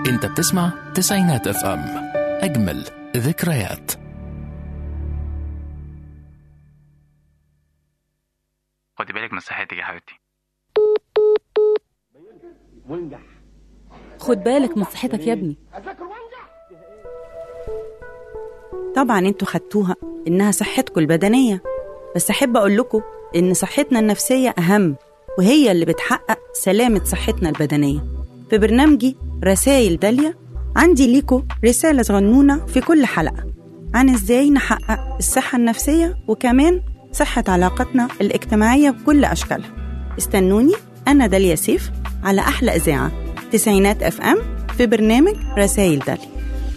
انت بتسمع تسعينات اف ام اجمل ذكريات خدي بالك من صحتك يا حبيبتي خد بالك من صحتك يا ابني طبعا انتوا خدتوها انها صحتكم البدنيه بس احب اقول لكم ان صحتنا النفسيه اهم وهي اللي بتحقق سلامه صحتنا البدنيه في برنامجي رسائل داليا عندي ليكم رساله صغنونه في كل حلقه عن ازاي نحقق الصحه النفسيه وكمان صحه علاقتنا الاجتماعيه بكل اشكالها استنوني انا داليا سيف على احلى اذاعه تسعينات اف ام في برنامج رسائل داليا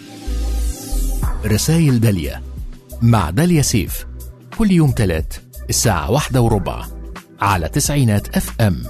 رسائل داليا مع داليا سيف كل يوم تلات الساعة واحدة وربع على تسعينات اف ام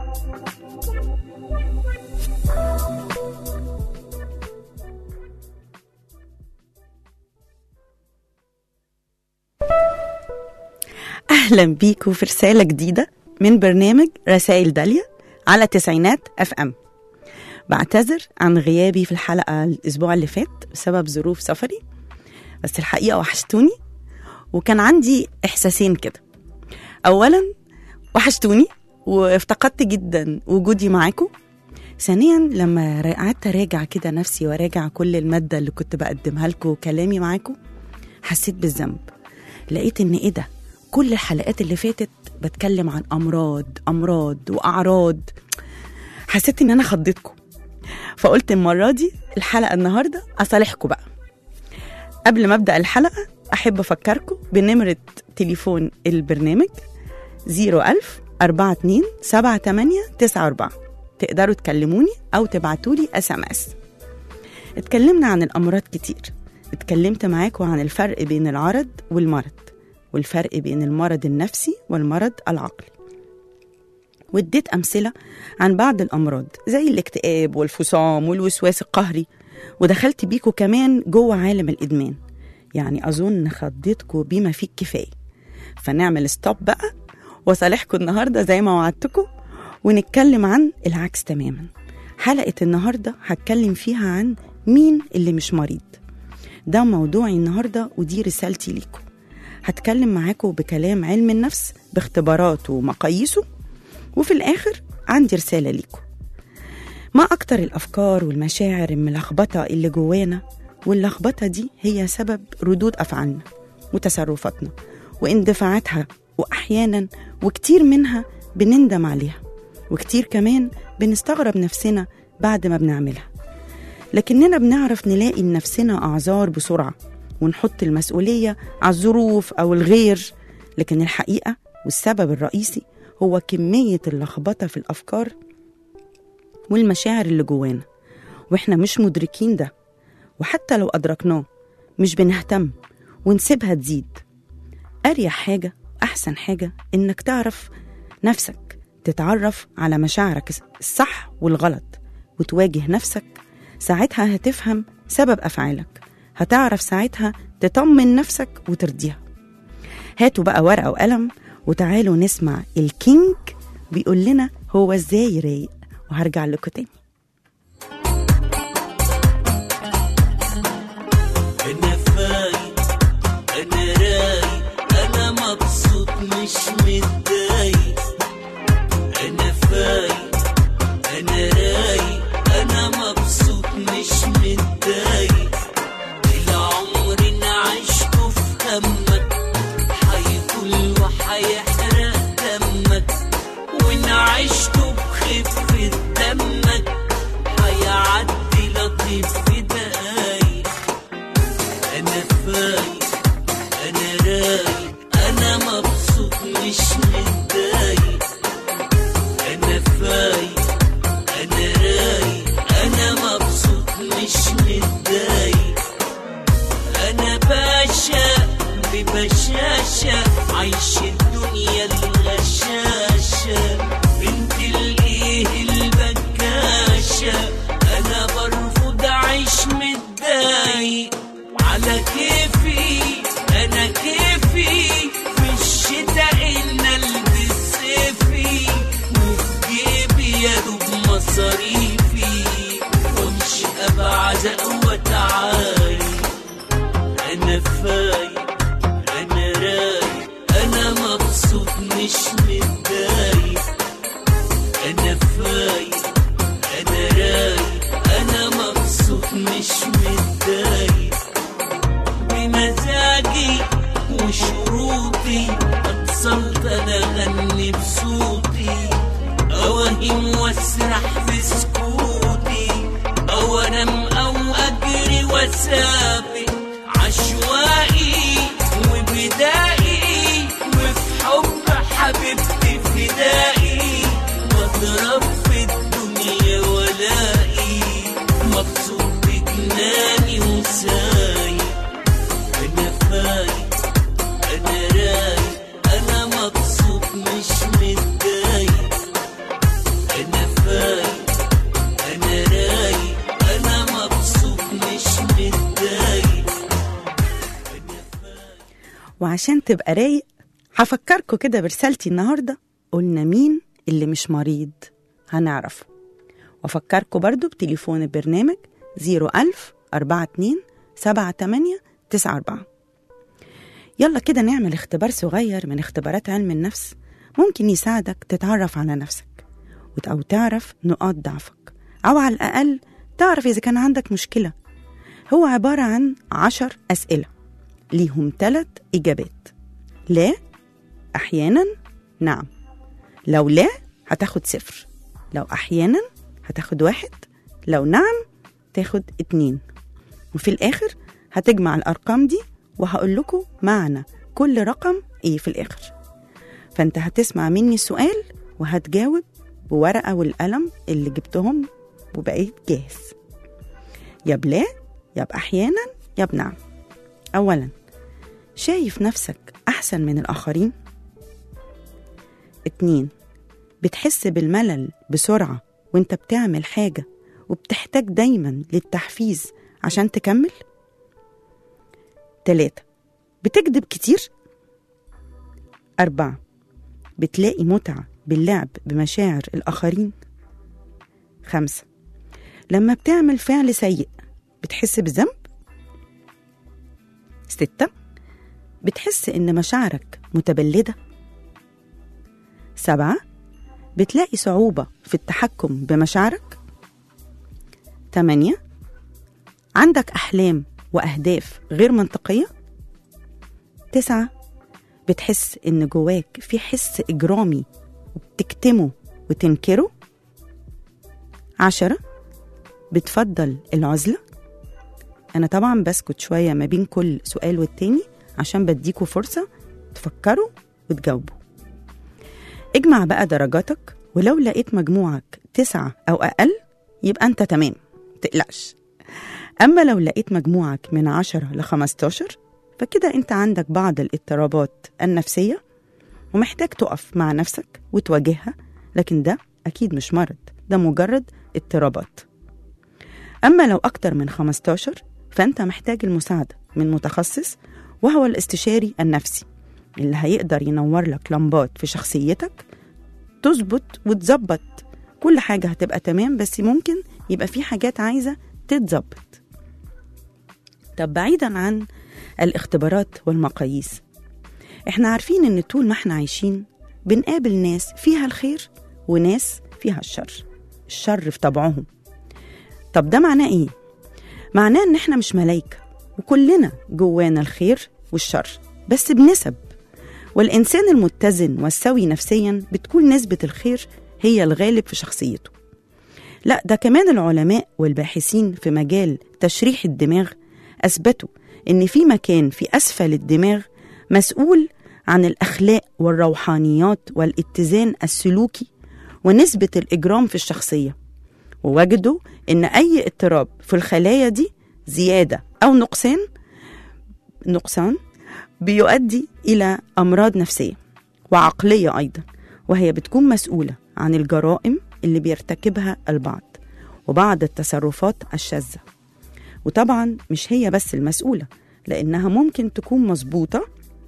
أهلا بيكم في رسالة جديدة من برنامج رسائل داليا على تسعينات اف ام بعتذر عن غيابي في الحلقة الأسبوع اللي فات بسبب ظروف سفري بس الحقيقة وحشتوني وكان عندي إحساسين كده أولا وحشتوني وافتقدت جدا وجودي معاكم ثانيا لما را- قعدت اراجع كده نفسي وراجع كل المادة اللي كنت بقدمها لكم وكلامي معاكم حسيت بالذنب لقيت ان ايه ده كل الحلقات اللي فاتت بتكلم عن امراض امراض واعراض حسيت ان انا خضيتكم فقلت المره دي الحلقه النهارده اصالحكم بقى قبل ما ابدا الحلقه احب افكركم بنمره تليفون البرنامج 01000 42 78 94 تقدروا تكلموني او تبعتوا لي اس ام اس اتكلمنا عن الامراض كتير اتكلمت معاكم عن الفرق بين العرض والمرض والفرق بين المرض النفسي والمرض العقلي واديت أمثلة عن بعض الأمراض زي الاكتئاب والفصام والوسواس القهري ودخلت بيكو كمان جوه عالم الإدمان يعني أظن خضيتكم بما فيه الكفاية فنعمل ستوب بقى وصالحكم النهاردة زي ما وعدتكم ونتكلم عن العكس تماما حلقة النهاردة هتكلم فيها عن مين اللي مش مريض ده موضوعي النهاردة ودي رسالتي ليكم هتكلم معاكم بكلام علم النفس باختباراته ومقاييسه وفي الآخر عندي رسالة ليكم ما أكتر الأفكار والمشاعر الملخبطة اللي جوانا واللخبطة دي هي سبب ردود أفعالنا وتصرفاتنا واندفاعاتها وأحيانا وكتير منها بنندم عليها وكتير كمان بنستغرب نفسنا بعد ما بنعملها لكننا بنعرف نلاقي لنفسنا أعذار بسرعة ونحط المسؤولية على الظروف أو الغير لكن الحقيقة والسبب الرئيسي هو كمية اللخبطة في الأفكار والمشاعر اللي جوانا وإحنا مش مدركين ده وحتى لو أدركناه مش بنهتم ونسيبها تزيد أريح حاجة أحسن حاجة إنك تعرف نفسك تتعرف على مشاعرك الصح والغلط وتواجه نفسك ساعتها هتفهم سبب أفعالك هتعرف ساعتها تطمن نفسك وترضيها هاتوا بقى ورقة وقلم وتعالوا نسمع الكينج بيقول لنا هو ازاي رايق وهرجع لكم تاني انا فايق انا رايق انا مبسوط مش متضايق انا فايق انا رايق انا مبسوط مش متضايق العمر انا عشته في همك هيطول وهيحرق دمك وانا عشته بخفة دمك هيعدي لطيف في دقايق انا فايق انا رايق انا مبسوط مش متضايق انا فايق انا رايق انا مبسوط مش متضايق انا باشا ببشاشة عايش الدنيا الغشاشة بنت الايه البكاشة انا برفض اعيش متضايق على كيفي انا كيفي في الشتاء ان البس صيفي وفي جيبي يا دوب مصاريفي وامشي زق وتعايق انا فايق انا رايق انا مبسوط مش متضايق انا فايق انا رايق انا مبسوط مش متضايق بمزاجي وشروطي اتصلت انا اغني بصوتي اوهم واسرح في سكوتي او انام او اجري واسابق عشوائي وبدائي وفي حب حبيبتي فدائي واضرب في الدنيا ولائي مبسوط بجناني وسايق انا فايق انا رايق انا مبسوط مش متضايق انا فايق انا رايق انا مبسوط مش متضايق وعشان تبقى رايق هفكركوا كده برسالتي النهارده قلنا مين اللي مش مريض هنعرفه وافكركوا برضو بتليفون البرنامج 01000 42 78 94 يلا كده نعمل اختبار صغير من اختبارات علم النفس ممكن يساعدك تتعرف على نفسك وت- أو تعرف نقاط ضعفك أو على الأقل تعرف إذا كان عندك مشكلة هو عبارة عن عشر أسئلة ليهم ثلاث إجابات لا أحيانا نعم لو لا هتاخد صفر لو أحيانا هتاخد واحد لو نعم تاخد اتنين وفي الآخر هتجمع الأرقام دي وهقول لكم معنى كل رقم إيه في الآخر فأنت هتسمع مني السؤال وهتجاوب بورقة والقلم اللي جبتهم وبقيت جاهز يا بلا يا بأحيانا يا بنعم أولا شايف نفسك أحسن من الآخرين اتنين بتحس بالملل بسرعة وانت بتعمل حاجة وبتحتاج دايما للتحفيز عشان تكمل تلاتة بتكذب كتير أربعة بتلاقي متعة باللعب بمشاعر الآخرين خمسة لما بتعمل فعل سيء بتحس بذنب ستة بتحس إن مشاعرك متبلدة سبعة بتلاقي صعوبة في التحكم بمشاعرك تمانية عندك أحلام وأهداف غير منطقية تسعة بتحس إن جواك في حس إجرامي وبتكتمه وتنكره عشرة بتفضل العزلة أنا طبعا بسكت شوية ما بين كل سؤال والتاني عشان بديكوا فرصة تفكروا وتجاوبوا اجمع بقى درجاتك ولو لقيت مجموعك تسعة أو أقل يبقى أنت تمام متقلقش أما لو لقيت مجموعك من عشرة لخمستاشر فكده أنت عندك بعض الاضطرابات النفسية ومحتاج تقف مع نفسك وتواجهها لكن ده أكيد مش مرض ده مجرد اضطرابات أما لو أكتر من 15 فأنت محتاج المساعدة من متخصص وهو الاستشاري النفسي اللي هيقدر ينور لك لمبات في شخصيتك تظبط وتظبط كل حاجة هتبقى تمام بس ممكن يبقى في حاجات عايزة تتظبط طب بعيدا عن الاختبارات والمقاييس احنا عارفين ان طول ما احنا عايشين بنقابل ناس فيها الخير وناس فيها الشر الشر في طبعهم طب ده معناه ايه معناه ان احنا مش ملايكه وكلنا جوانا الخير والشر بس بنسب والانسان المتزن والسوي نفسيا بتكون نسبه الخير هي الغالب في شخصيته لا ده كمان العلماء والباحثين في مجال تشريح الدماغ اثبتوا ان في مكان في اسفل الدماغ مسؤول عن الاخلاق والروحانيات والاتزان السلوكي ونسبه الاجرام في الشخصيه ووجدوا ان اي اضطراب في الخلايا دي زياده او نقصان نقصان بيؤدي الى امراض نفسيه وعقليه ايضا وهي بتكون مسؤوله عن الجرائم اللي بيرتكبها البعض وبعض التصرفات الشاذه وطبعا مش هي بس المسؤوله لانها ممكن تكون مظبوطه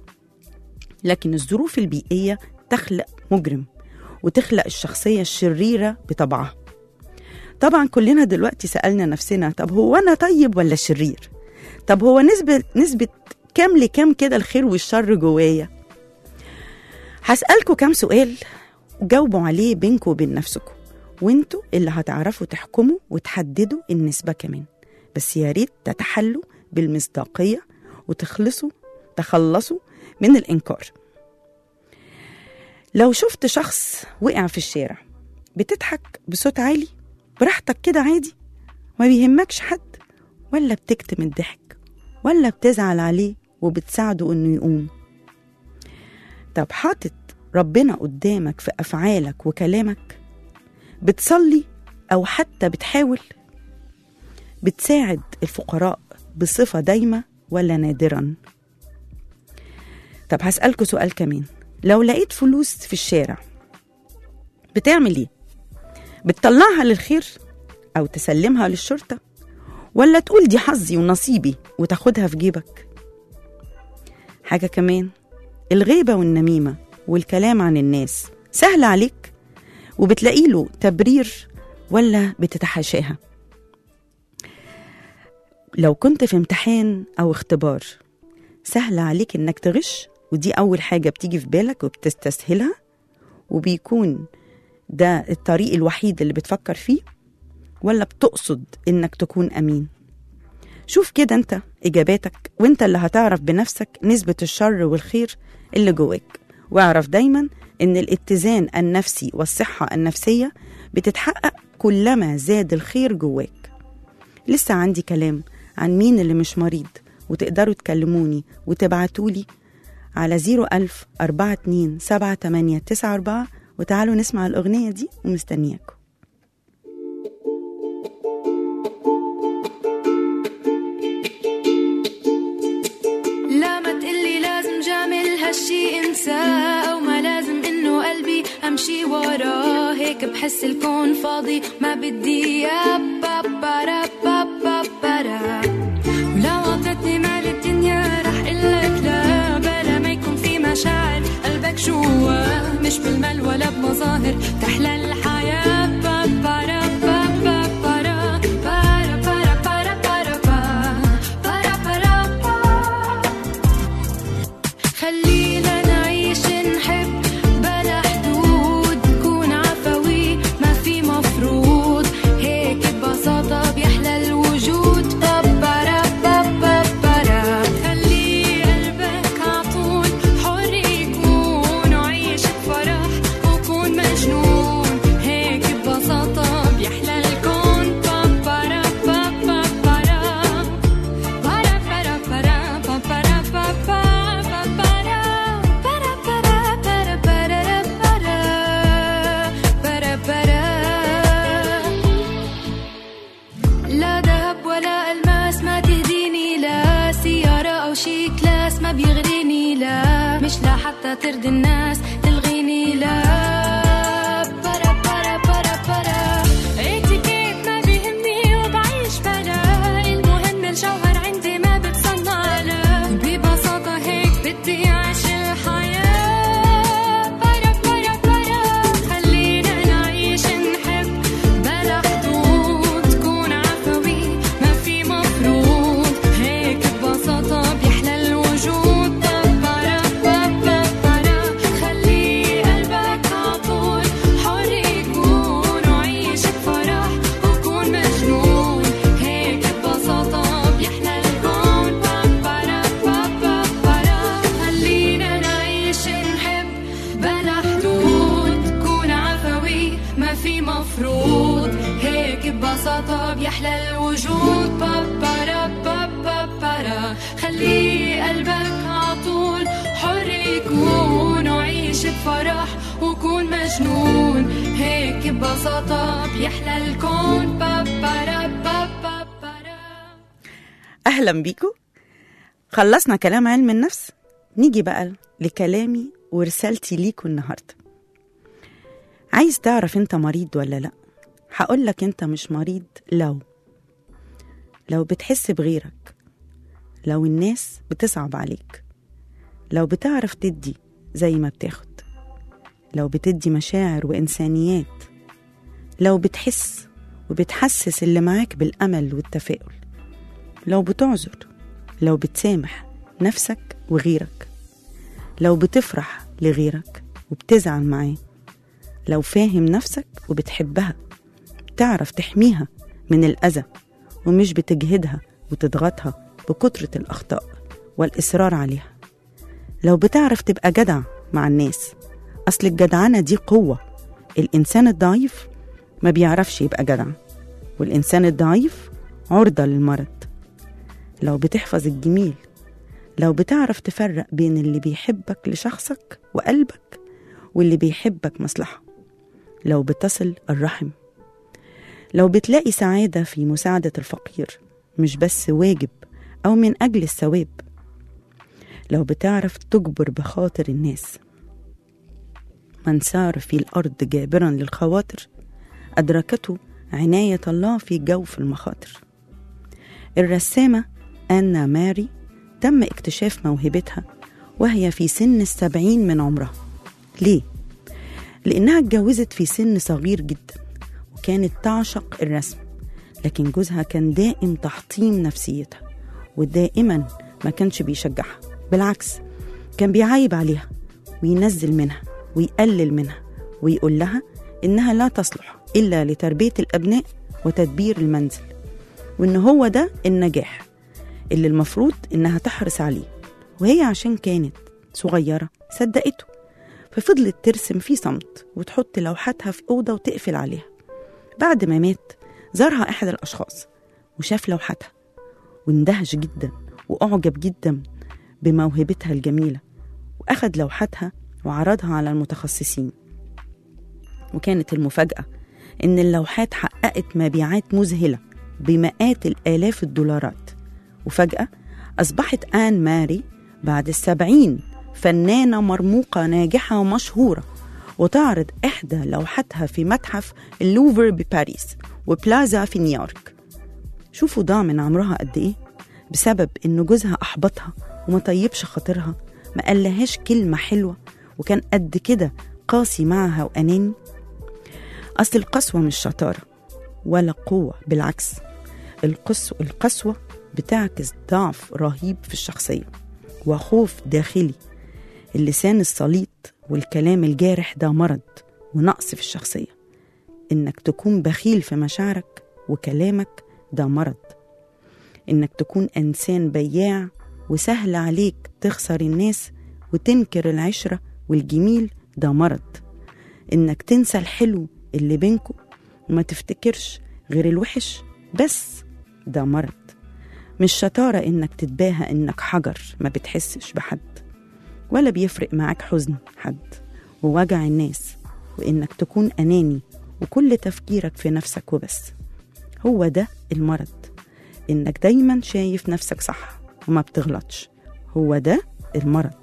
لكن الظروف البيئيه تخلق مجرم وتخلق الشخصيه الشريره بطبعها طبعا كلنا دلوقتي سألنا نفسنا طب هو أنا طيب ولا شرير طب هو نسبة نسبة كام لكام كده الخير والشر جوايا هسألكوا كام سؤال جاوبوا عليه بينكوا وبين نفسكم وانتوا اللي هتعرفوا تحكموا وتحددوا النسبة كمان بس يا ريت تتحلوا بالمصداقية وتخلصوا تخلصوا من الإنكار لو شفت شخص وقع في الشارع بتضحك بصوت عالي براحتك كده عادي ما بيهمكش حد ولا بتكتم الضحك ولا بتزعل عليه وبتساعده انه يقوم طب حاطط ربنا قدامك في افعالك وكلامك بتصلي او حتى بتحاول بتساعد الفقراء بصفه دايمه ولا نادرا طب هسألكوا سؤال كمان لو لقيت فلوس في الشارع بتعمل ايه بتطلعها للخير او تسلمها للشرطه ولا تقول دي حظي ونصيبي وتاخدها في جيبك حاجه كمان الغيبه والنميمه والكلام عن الناس سهل عليك وبتلاقي له تبرير ولا بتتحاشاها لو كنت في امتحان او اختبار سهل عليك انك تغش ودي اول حاجه بتيجي في بالك وبتستسهلها وبيكون ده الطريق الوحيد اللي بتفكر فيه ولا بتقصد انك تكون امين شوف كده انت اجاباتك وانت اللي هتعرف بنفسك نسبه الشر والخير اللي جواك واعرف دايما ان الاتزان النفسي والصحه النفسيه بتتحقق كلما زاد الخير جواك لسه عندي كلام عن مين اللي مش مريض وتقدروا تكلموني وتبعتولي على 01000 42 78 94 وتعالوا نسمع الأغنية دي ومستنياكم لا ما تقلي لازم جامل هالشي انساه او ما لازم انه قلبي امشي وراه هيك بحس الكون فاضي ما بدي اياه بابارا بابارا ولو عطتني مال الدنيا رح قلك لا بلا ما يكون في مشاعر قلبك جوا مش بالمال ولا بمظاهر تحلى الحياة بابارا بابارا بارا بارا بارا بارا بارا بارا بارا خلينا نعيش نحب بلا حدود نكون عفوي ما في مفروض هيك ببساطة بيحلى الوجود بابارا بابارا خلي قلبك عطول حر يكون وعيش بفرح وكون مجنون هيك ببساطة بيحلى الكون بابارا بابارا para para para pa para pa pa pa para para para para para para para لا ذهب ولا الماس ما تهديني لا سيارة أو شي كلاس ما بيغريني لا مش لا حتى ترضي الناس تلغيني لا para para para para اتيكيت ما بيهمني وبعيش بلا المهم الجوهر عندي ما بتصنع لا ببساطة هيك بدي أعيش الحياة para para para خلينا نعيش نحب بلا حدود تكون عفوي ما في مفروض هيك ببساطة بيحلى الوجود بابارا بابارا خلي قلبك عطول حر يكون وعيش بفرح وكون مجنون هيك ببساطة بيحلى الكون بابارا بابارا خلينا نعيش نحب بلا حدود تكون عفوي ما في مفروض هيك ببساطة بيحلى الوجود بابارا بابارا خلي قلبك عطول حر يكون وعيش بفرح وكون مجنون هيك ببساطة بيحلى الكون بابارا بابارا أهلا بيكم خلصنا كلام علم النفس نيجي بقى لكلامي ورسالتي ليكوا النهاردة عايز تعرف انت مريض ولا لا هقولك انت مش مريض لو لو بتحس بغيرك لو الناس بتصعب عليك لو بتعرف تدي زي ما بتاخد لو بتدي مشاعر وإنسانيات لو بتحس وبتحسس اللي معاك بالأمل والتفاؤل لو بتعذر لو بتسامح نفسك وغيرك لو بتفرح لغيرك وبتزعل معاه لو فاهم نفسك وبتحبها تعرف تحميها من الأذى ومش بتجهدها وتضغطها بكترة الأخطاء والإصرار عليها لو بتعرف تبقى جدع مع الناس أصل الجدعنة دي قوة الإنسان الضعيف ما بيعرفش يبقى جدع والإنسان الضعيف عرضة للمرض لو بتحفظ الجميل لو بتعرف تفرق بين اللي بيحبك لشخصك وقلبك واللي بيحبك مصلحة لو بتصل الرحم لو بتلاقي سعادة في مساعدة الفقير مش بس واجب أو من أجل الثواب لو بتعرف تجبر بخاطر الناس من سار في الأرض جابرا للخواطر أدركته عناية الله في جوف المخاطر الرسامة أنا ماري تم اكتشاف موهبتها وهي في سن السبعين من عمرها ليه؟ لأنها اتجوزت في سن صغير جدا وكانت تعشق الرسم لكن جوزها كان دائم تحطيم نفسيتها ودائما ما كانش بيشجعها بالعكس كان بيعايب عليها وينزل منها ويقلل منها ويقول لها إنها لا تصلح إلا لتربية الأبناء وتدبير المنزل وإن هو ده النجاح اللي المفروض إنها تحرص عليه وهي عشان كانت صغيرة صدقته ففضلت ترسم في صمت وتحط لوحاتها في أوضة وتقفل عليها بعد ما مات زارها أحد الأشخاص وشاف لوحاتها واندهش جدا وأعجب جدا بموهبتها الجميلة وأخد لوحاتها وعرضها على المتخصصين وكانت المفاجأة إن اللوحات حققت مبيعات مذهلة بمئات الآلاف الدولارات وفجأة أصبحت آن ماري بعد السبعين فنانة مرموقة ناجحة ومشهورة وتعرض إحدى لوحاتها في متحف اللوفر بباريس وبلازا في نيويورك شوفوا ضاع من عمرها قد إيه بسبب إن جوزها أحبطها وما طيبش خاطرها ما قالهاش كلمة حلوة وكان قد كده قاسي معها وأناني أصل القسوة مش شطارة ولا قوة بالعكس القسو القسوة بتعكس ضعف رهيب في الشخصية وخوف داخلي اللسان السليط والكلام الجارح ده مرض ونقص في الشخصية إنك تكون بخيل في مشاعرك وكلامك ده مرض إنك تكون إنسان بياع وسهل عليك تخسر الناس وتنكر العشرة والجميل ده مرض إنك تنسى الحلو اللي بينكم وما تفتكرش غير الوحش بس ده مرض مش شطارة إنك تتباهى إنك حجر ما بتحسش بحد ولا بيفرق معاك حزن حد ووجع الناس وإنك تكون أناني وكل تفكيرك في نفسك وبس هو ده المرض إنك دايما شايف نفسك صح وما بتغلطش هو ده المرض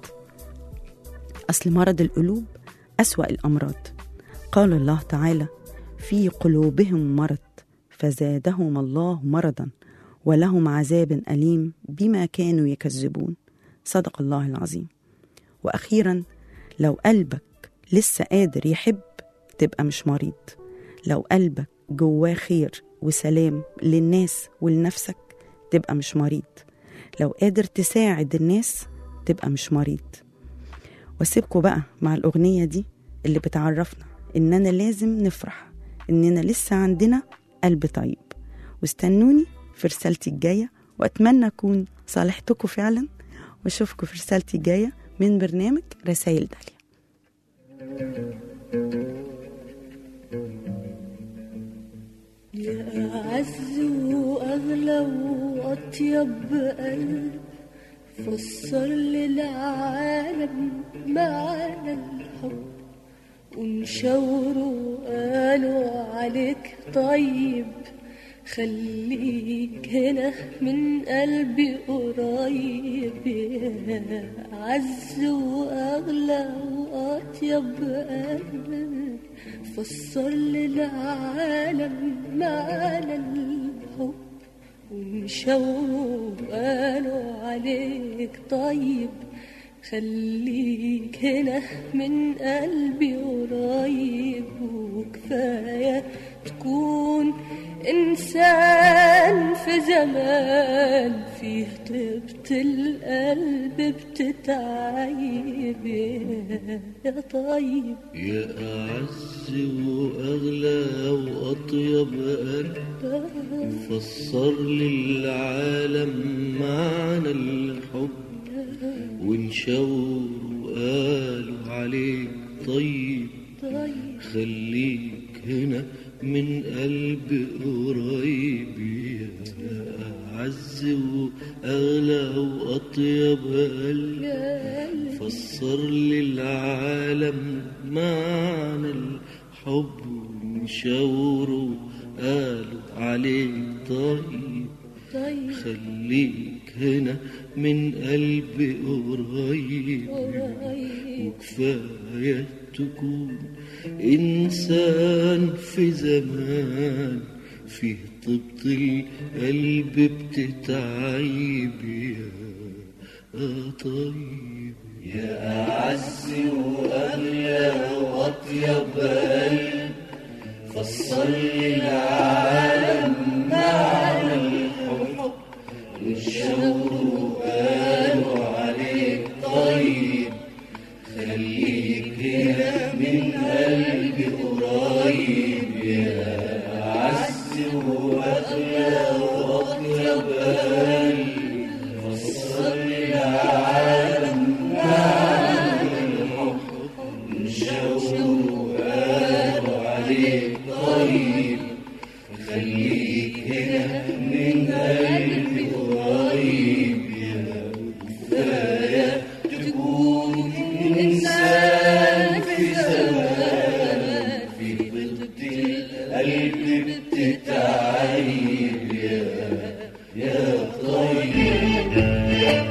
أصل مرض القلوب أسوأ الأمراض قال الله تعالى في قلوبهم مرض فزادهم الله مرضا ولهم عذاب أليم بما كانوا يكذبون صدق الله العظيم وأخيرا لو قلبك لسه قادر يحب تبقى مش مريض لو قلبك جواه خير وسلام للناس ولنفسك تبقى مش مريض لو قادر تساعد الناس تبقى مش مريض واسيبكوا بقى مع الأغنية دي اللي بتعرفنا إننا لازم نفرح إننا لسه عندنا قلب طيب واستنوني في رسالتي الجاية وأتمنى أكون صالحتكم فعلا وأشوفكم في رسالتي الجاية من برنامج رسائل داليا يا أعز وأغلى وأطيب قلب فسر للعالم معنى الحب ونشاوروا قالوا عليك طيب خليك هنا من قلبي قريب يا أعز وأغلى وأطيب قلب فسر للعالم معنى الحب ونشاوروا قالوا عليك طيب خليك هنا من قلبي قريب وكفاية تكون إنسان في زمان فيه طيبة القلب بتتعيب يا طيب يا أعز وأغلى وأطيب قلب فسر للعالم معنى الحب وانشور وقالوا عليك طيب طيب خليك هنا من قلب قريب يا أعز وأغلى وأطيب قلب فسر للعالم معنى الحب وشاوروا قالوا عليك طيب طيب خليك هنا من قلب قريب قريب وكفاية تكون إنسان في زمان فيه طبط القلب بتتعيب يا طيب يا أعز وأغلى وأطيب قلب فسر العالم معنى الحب والشوق قالوا عليك طيب خليك هنا من قلبي قريب يا عز وأغلى وأطيب قلب فسر العالم معنى الحب والشوق قالوا عليك طيب خليك هنا من قلبي قريب يا كفاية تكون إنسان في زمان في ضد القلب بتتعيب يا يا طيب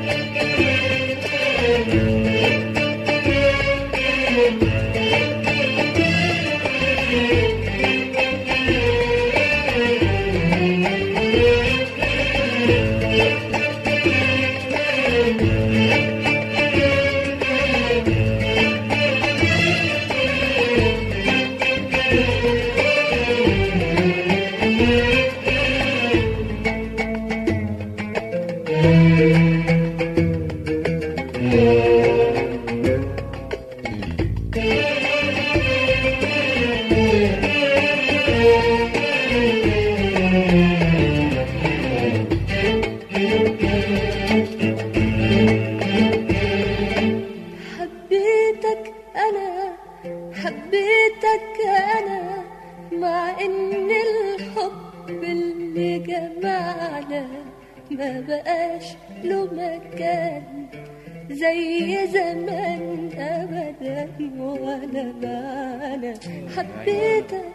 حبيتك أنا حبيتك أنا مع إن الحب اللي جمعنا ما بقاش له مكان زي زمان أبدا ولا معنا حبيتك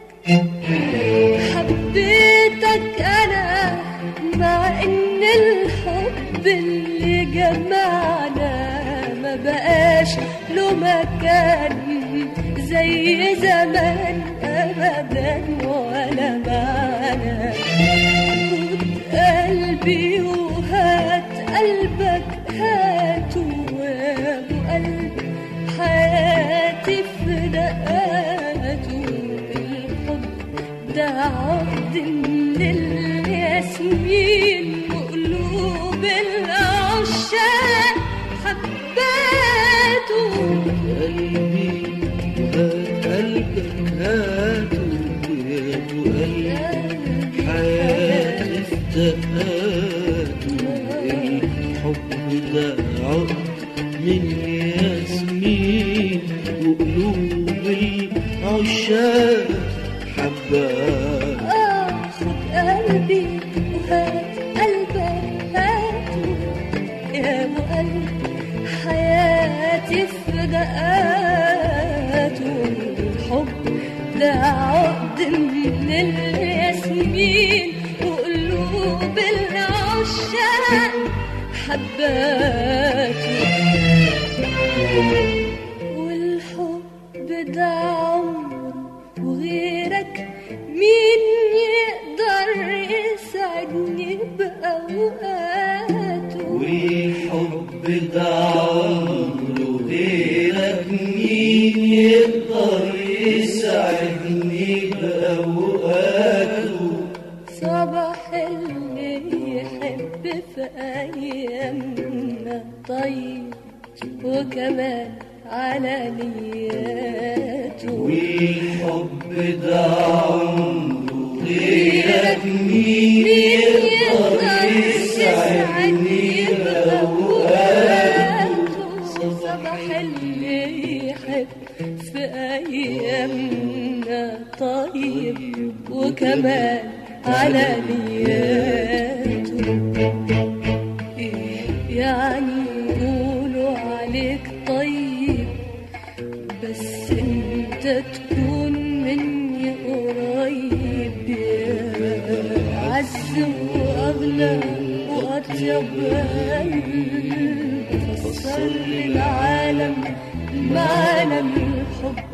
حبيتك أنا مع إن الحب اللي جمعنا ما بقاش له مكان زي زمان أبدا ولا معنا خد قلبي وهات قلبك هاته يا أبو قلب حياتي في دقاته الحب ده عقد من الياسمين وقلوب العشاق حباته قلبي هات قلبك هاته يا أبو قلب حياتي افتقاته الحب ده عقد من ياسمين وقلوب العشاق حبات آه خد قلبي وهات قلبك هاته يا أبو قلب حياتي في دقاته الحب ده عقد من الياسمين وقلوب العشاق حباته والحب ده عمر وغيرك مين يقدر يسعدني بأوقاته والحب ده عمره غيرك مين يقدر يسعدني بأوقاته صباح اللي يحب في أيامنا طيب وكمان على نياته والحب ده عمره غيرك مين يقدر يسعدني بأوقاته صباح اللي يحب في أيامنا طيب وكمان على نياته إيه يعني يقولوا عليك طيب بس انت تكون مني قريب يا عز واغلى واطيب قلب فسر للعالم معنى الحب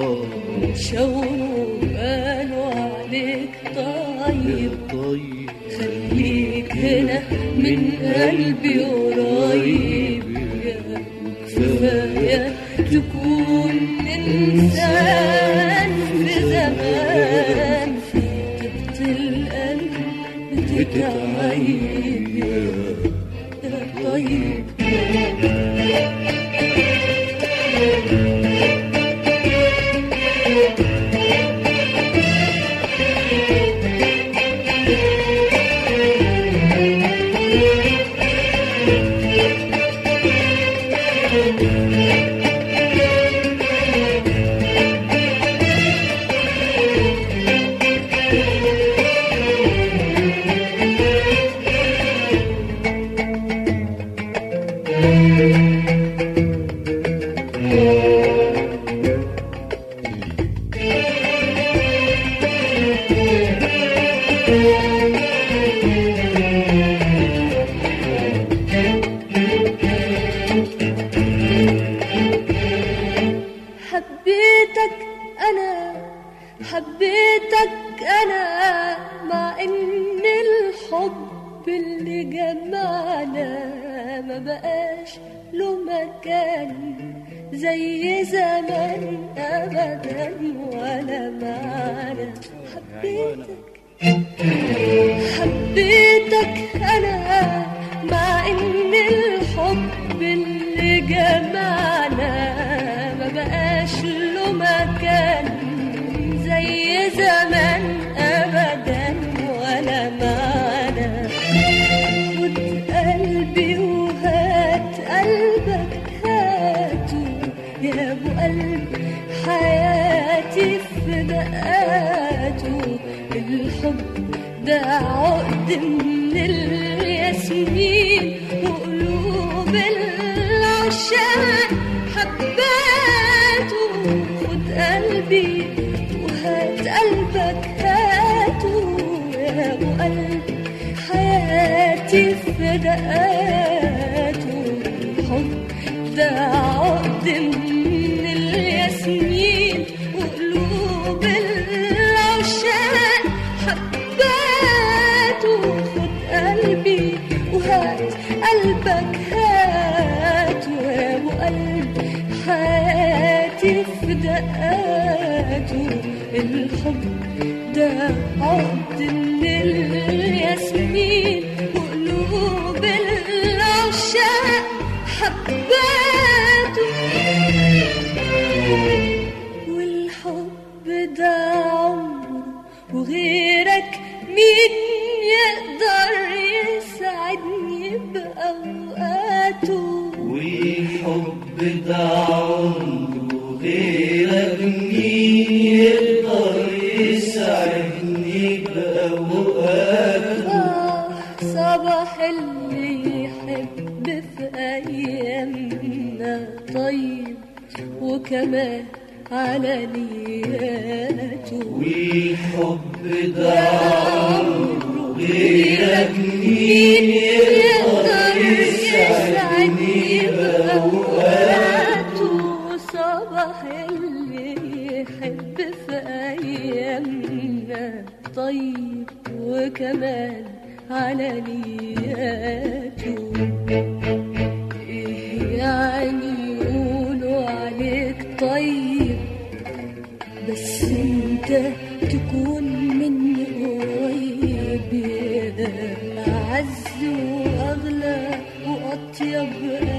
شاوروا قالوا عليك طيب طيب خليك هنا من قلبي قريب يا كفاية تكون إنسان في زمان في طيبة القلب بتتعيب يا طيب حبيتك أنا حبيتك أنا مع إن الحب اللي جمعنا ما بقاش له مكان زي زمان أبدا ولا معنا حبيتك حبيتك أنا مع إن الحب اللي جمعنا ما بقاش له مكان زي زمان أبدا ولا معنا خد قلبي وهات قلبك هاته يا ابو قلب حياتي في دقاته الحب ده عقد من الياسمين وقلوب العشاق حباته خد قلبي وهات قلبك هاته يا ابو قلب حياتي في دقاته الحب ده عقد من الياسمين وقلوب العشاق حباته خد قلبي وهات قلبك هاته يا ابو قلب حياتي في دقاته الحب ده عقد من الياسمين وقلوب العشاق حباته والحب ده عمره وغيرك مين يقدر يسعدني بأوقاته والحب ده عمره غيرك مين يقدر يسعدني بأوقاته آه صباح اللي يحب في أيامنا طيب وكمان على نياته والحب ده عمره غيرك مين يقدر يسعدني بأوقاته صباح اللي يحب في أيامنا طيب وكمان على نياته إيه يعني يقولوا عليك طيب بس انت تكون مني قريب أعز وأغلى وأطيب